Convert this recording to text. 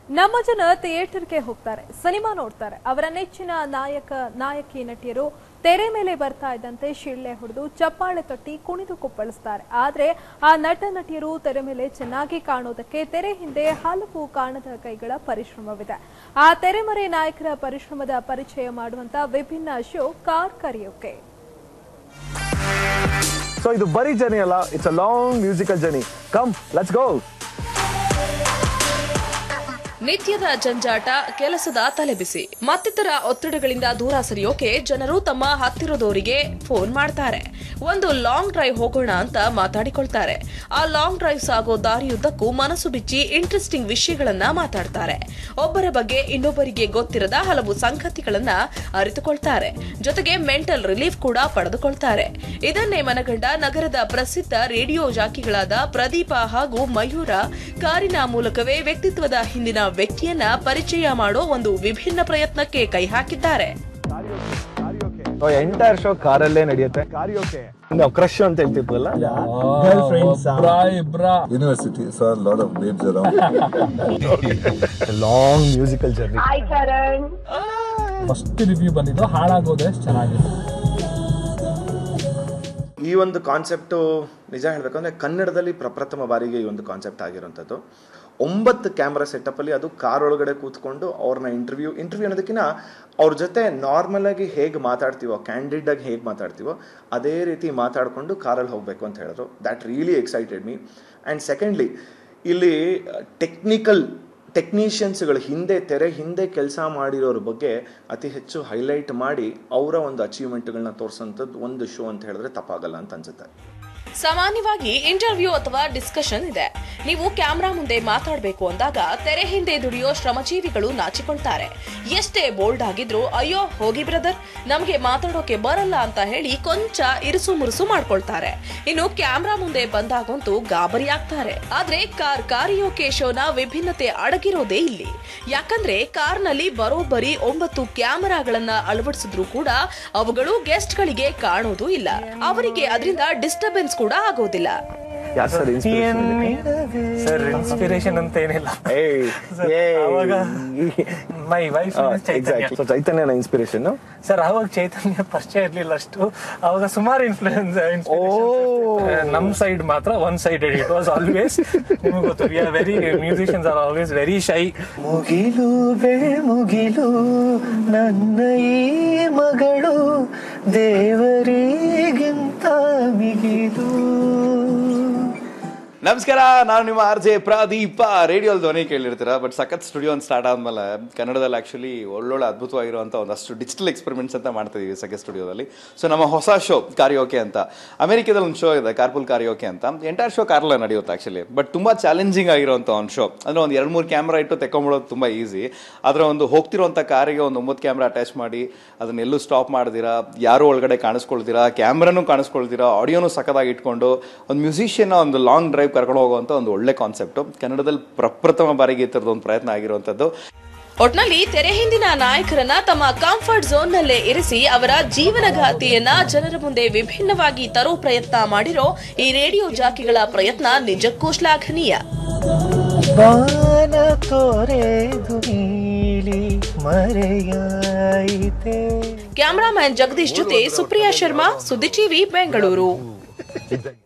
ನಮ್ಮ ಜನ ಥಿಯೇಟರ್ಗೆ ಹೋಗ್ತಾರೆ ಸಿನಿಮಾ ನೋಡ್ತಾರೆ ಅವರ ನೆಚ್ಚಿನ ನಾಯಕ ನಾಯಕಿ ನಟಿಯರು ತೆರೆ ಮೇಲೆ ಬರ್ತಾ ಇದ್ದಂತೆ ಶಿಳ್ಳೆ ಹೊಡೆದು ಚಪ್ಪಾಳೆ ತಟ್ಟಿ ಕುಣಿದು ಕುಪ್ಪಳಿಸ್ತಾರೆ ಆದ್ರೆ ಆ ನಟ ನಟಿಯರು ತೆರೆ ಮೇಲೆ ಚೆನ್ನಾಗಿ ಕಾಣೋದಕ್ಕೆ ತೆರೆ ಹಿಂದೆ ಹಲವು ಕಾಣದ ಕೈಗಳ ಪರಿಶ್ರಮವಿದೆ ಆ ತೆರೆಮರೆ ನಾಯಕರ ಪರಿಶ್ರಮದ ಪರಿಚಯ ಮಾಡುವಂತ ವಿಭಿನ್ನ ಶೋ ಕಾರ್ ಕರಿಯೋಕೆ ಸೊ ಇದು ಬರೀ ಜರ್ನಿ ಅಲ್ಲ it's a long musical journey come let's go ನಿತ್ಯದ ಜಂಜಾಟ ಕೆಲಸದ ತಲೆಬಿಸಿ ಮತ್ತಿತರ ಒತ್ತಡಗಳಿಂದ ದೂರ ಸರಿಯೋಕೆ ಜನರು ತಮ್ಮ ಹತ್ತಿರದವರಿಗೆ ಫೋನ್ ಮಾಡ್ತಾರೆ ಒಂದು ಲಾಂಗ್ ಡ್ರೈವ್ ಹೋಗೋಣ ಅಂತ ಮಾತಾಡಿಕೊಳ್ತಾರೆ ಆ ಲಾಂಗ್ ಡ್ರೈವ್ ಸಾಗೋ ದಾರಿಯುದ್ದಕ್ಕೂ ಮನಸ್ಸು ಬಿಚ್ಚಿ ಇಂಟ್ರೆಸ್ಟಿಂಗ್ ವಿಷಯಗಳನ್ನ ಮಾತಾಡ್ತಾರೆ ಒಬ್ಬರ ಬಗ್ಗೆ ಇನ್ನೊಬ್ಬರಿಗೆ ಗೊತ್ತಿರದ ಹಲವು ಸಂಗತಿಗಳನ್ನ ಅರಿತುಕೊಳ್ತಾರೆ ಜೊತೆಗೆ ಮೆಂಟಲ್ ರಿಲೀಫ್ ಕೂಡ ಪಡೆದುಕೊಳ್ತಾರೆ ಇದನ್ನೇ ಮನಗಂಡ ನಗರದ ಪ್ರಸಿದ್ಧ ರೇಡಿಯೋ ಜಾಕಿಗಳಾದ ಪ್ರದೀಪ ಹಾಗೂ ಮಯೂರ ಕಾರಿನ ಮೂಲಕವೇ ವ್ಯಕ್ತಿತ್ವದ ಹಿಂದಿನ ವ್ಯಕ್ತಿಯನ್ನ ಪರಿಚಯ ಮಾಡೋ ಒಂದು ವಿಭಿನ್ನ ಪ್ರಯತ್ನಕ್ಕೆ ಕೈ ಹಾಕಿದ್ದಾರೆ ಎಂಟೈರ್ ಶೋ ಕಾರಲ್ಲೇ ನಡೆಯುತ್ತೆ ಕಾರಿಯೋಕೆ ನಾವು ಕ್ರಶ್ ಅಂತ ಹೇಳ್ತಿದ್ವಲ್ಲ University, saw a lot of babes around. Long musical journey first review ಬಂದಿದ್ದು ಹಾಳಾಗೋದೆ ಚೆನ್ನಾಗಿದೆ ಈ ಒಂದು ಕಾನ್ಸೆಪ್ಟು ನಿಜ ಹೇಳಬೇಕಂದ್ರೆ ಕನ್ನಡದಲ್ಲಿ ಪ್ರಪ್ರಥಮ ಬಾರಿಗೆ ಈ ಒಂದು ಕಾನ್ಸೆಪ್ಟ್ ಆಗಿರುವಂಥದ್ದು ಒಂಬತ್ತು ಕ್ಯಾಮ್ರಾ ಸೆಟಪ್ಪಲ್ಲಿ ಅದು ಕಾರ್ ಒಳಗಡೆ ಕೂತ್ಕೊಂಡು ಅವ್ರನ್ನ ಇಂಟರ್ವ್ಯೂ ಇಂಟರ್ವ್ಯೂ ಅನ್ನೋದಕ್ಕಿಂತ ಅವ್ರ ಜೊತೆ ನಾರ್ಮಲ್ ಆಗಿ ಹೇಗೆ ಮಾತಾಡ್ತೀವೋ ಕ್ಯಾಂಡಿಡ್ ಆಗಿ ಹೇಗೆ ಮಾತಾಡ್ತೀವೋ ಅದೇ ರೀತಿ ಮಾತಾಡಿಕೊಂಡು ಕಾರಲ್ಲಿ ಹೋಗಬೇಕು ಅಂತ ಹೇಳಿದ್ರು that really excited me and secondly ಇಲ್ಲಿ ಟೆಕ್ನಿಕಲ್ ಟೆಕ್ನಿಷಿಯನ್ಸ್ಗಳು ಹಿಂದೆ ತೆರೆ ಹಿಂದೆ ಕೆಲಸ ಮಾಡಿರೋರ ಬಗ್ಗೆ ಅತಿ ಹೆಚ್ಚು ಹೈಲೈಟ್ ಮಾಡಿ ಅವರ ಒಂದು ಅಚೀವ್ಮೆಂಟ್ಗಳನ್ನ ತೋರಿಸೋಂಥದ್ದು ಒಂದು ಶೋ ಅಂತ ಹೇಳಿದ್ರೆ ತಪ್ಪಾಗಲ್ಲ ಅಂತ ಅನ್ಸುತ್ತೆ ಸಾಮಾನ್ಯವಾಗಿ ಇಂಟರ್ವ್ಯೂ ಅಥವಾ ಡಿಸ್ಕಷನ್ ಇದೆ ನೀವು ಕ್ಯಾಮ್ರಾ ಮುಂದೆ ಮಾತಾಡಬೇಕು ಅಂದಾಗ ತೆರೆ ಹಿಂದೆ ದುಡಿಯೋ ಶ್ರಮಜೀವಿಗಳು ನಾಚಿಕೊಳ್ತಾರೆ ಎಷ್ಟೇ ಬೋಲ್ಡ್ ಆಗಿದ್ರು ಅಯ್ಯೋ ಹೋಗಿ ಬ್ರದರ್ ನಮಗೆ ಮಾತಾಡೋಕೆ ಬರಲ್ಲ ಅಂತ ಹೇಳಿ ಕೊಂಚ ಇರುಸು ಮುರುಸು ಮಾಡ್ಕೊಳ್ತಾರೆ ಇನ್ನು ಕ್ಯಾಮ್ರಾ ಮುಂದೆ ಬಂದಾಗಂತೂ ಗಾಬರಿ ಆಗ್ತಾರೆ ಆದ್ರೆ ಕಾರ್ ಕಾರಿಯೋಕೆ ಶೋನ ವಿಭಿನ್ನತೆ ಅಡಗಿರೋದೇ ಇಲ್ಲಿ ಯಾಕಂದ್ರೆ ಕಾರ್ನಲ್ಲಿ ಬರೋಬ್ಬರಿ ಒಂಬತ್ತು ಕ್ಯಾಮೆರಾಗಳನ್ನ ಅಳವಡಿಸಿದ್ರು ಕೂಡ ಅವುಗಳು ಗೆಸ್ಟ್ಗಳಿಗೆ ಕಾಣೋದು ಇಲ್ಲ ಅವರಿಗೆ ಅದರಿಂದ ಡಿಸ್ಟರ್ಬೆನ್ಸ್ ಕೂಡ ಆಗೋದಿಲ್ಲ ಯಾರು ಸರ್ ಸರ್ ಇನ್ಸ್ಪಿರೇಷನ್ ಅಂತ ಏನಿಲ್ಲ ಅವಾಗ ಮೈ ವೈಫ್ ಚೈತನ್ಯ ಸೊ ಚೈತನ್ಯನ ಇನ್ಸ್ಪಿರೇಷನ್ ಸರ್ ಅವಾಗ ಚೈತನ್ಯ ಪರಿಚಯ ಇರ್ಲಿಲ್ಲ ಅಷ್ಟು ಅವಾಗ ಸುಮಾರು ಇನ್ಫ್ಲೂಯೆನ್ಸ್ ನಮ್ ಸೈಡ್ ಮಾತ್ರ one side it was always ನಿಮಗೆ ಗೊತ್ತು we are very musicians are always very shy ಮುಗಿಲು ಮುಗಿಲು ನನ್ನ ಈ ಮಗಳು ದೇವರಿಗಿಂತ ಮಿಗಿಲು ನಮಸ್ಕಾರ ನಾನು ನಿಮ್ಮ ಆರ್ ಜೆ ಪ್ರದೀಪ ರೇಡಿಯೋಲ್ ಧ್ವನಿ ಕೇಳಿರ್ತೀರ ಬಟ್ ಸಖತ್ ಸ್ಟುಡಿಯೋ ಅಂತ ಸ್ಟಾರ್ಟ್ ಆದ್ಮೇಲೆ ಕನ್ನಡದಲ್ಲಿ ಆಕ್ಚುಲಿ ಒಳ್ಳೊಳ್ಳೆ ಅದ್ಭುತವಾಗಿರುವಂಥ ಒಂದಷ್ಟು ಡಿಜಿಟಲ್ ಎಕ್ಸ್ಪೆರಿಮೆಂಟ್ಸ್ ಅಂತ ಮಾಡ್ತಿದ್ದೀವಿ ಸಖತ್ ಸ್ಟುಡಿಯೋದಲ್ಲಿ ಸೊ ನಮ್ಮ ಹೊಸ ಶೋ ಕಾರಿಯೋಕೆ ಅಂತ ಅಮೆರಿಕದಲ್ಲಿ ಒಂದು ಶೋ ಇದೆ ಕಾರ್ಪುಲ್ ಕಾರಿಯೋಕೆ ಅಂತ ಎಂಟೈರ್ ಶೋ ಕಾರ್ಲ ನಡೆಯುತ್ತೆ ಆಕ್ಚುಲಿ ಬಟ್ ತುಂಬಾ ಚಾಲೆಂಜಿಂಗ್ ಆಗಿರುವಂಥ ಒಂದು ಶೋ ಅಂದ್ರೆ ಒಂದು ಎರಡು ಮೂರು ಕ್ಯಾಮ್ರಾ ಇಟ್ಟು ತೆಕೊಂಬಿಡೋದು ತುಂಬಾ ಈಸಿ ಆದ್ರೆ ಒಂದು ಹೋಗ್ತಿರುವಂಥ ಕಾರಿಗೆ ಒಂದು ಒಂಬತ್ತು ಕ್ಯಾಮ್ರಾ ಅಟ್ಯಾಚ್ ಮಾಡಿ ಅದನ್ನೆಲ್ಲೂ ಸ್ಟಾಪ್ ಮಾಡ್ದಿರಾ ಯಾರು ಒಳಗಡೆ ಕಾಣಿಸ್ಕೊಳ್ತೀರಾ ಕ್ಯಾಮ್ರಾನು ಕಾಣಿಸ್ಕೊಳ್ತೀರಾ ಆಡಿಯೋನು ಸಖತ್ತಾಗಿ ಇಟ್ಕೊಂಡು ಒಂದು ಮ್ಯೂಸಿಷಿಯನ್ ಒಂದು ಲಾಂಗ್ ಡ್ರೈವ್ ಕರ್ಕೊಂಡು ಹೋಗುವಂಥ ಒಂದು ಒಳ್ಳೆ ಕಾನ್ಸೆಪ್ಟ್ ಕನ್ನಡದಲ್ಲಿ ಪ್ರಪ್ರಥಮ ಬಾರಿಗೆ ಈ ಥರದ ಒಂದು ಪ್ರಯತ್ನ ಆಗಿರುವಂಥದ್ದು ಒಟ್ನಲ್ಲಿ ತೆರೆ ಹಿಂದಿನ ನಾಯಕರನ್ನ ತಮ್ಮ ಕಂಫರ್ಟ್ ಝೋನ್ ನಲ್ಲೇ ಇರಿಸಿ ಅವರ ಜೀವನಗಾಥೆಯನ್ನ ಜನರ ಮುಂದೆ ವಿಭಿನ್ನವಾಗಿ ತರೋ ಪ್ರಯತ್ನ ಮಾಡಿರೋ ಈ ರೇಡಿಯೋ ಜಾಕಿಗಳ ಪ್ರಯತ್ನ ನಿಜಕ್ಕೂ ಶ್ಲಾಘನೀಯ ಬಾನ ತೋರೆದು ನೀಲಿ ಮರೆಯಾಯಿತೆ ಕ್ಯಾಮರಾಮ್ಯಾನ್ ಜಗದೀಶ್ ಜೊತೆ ಸುಪ್ರಿಯಾ ಶರ್ಮಾ ಸುದ್ದಿ ಟಿವಿ ಬೆಂಗಳೂರು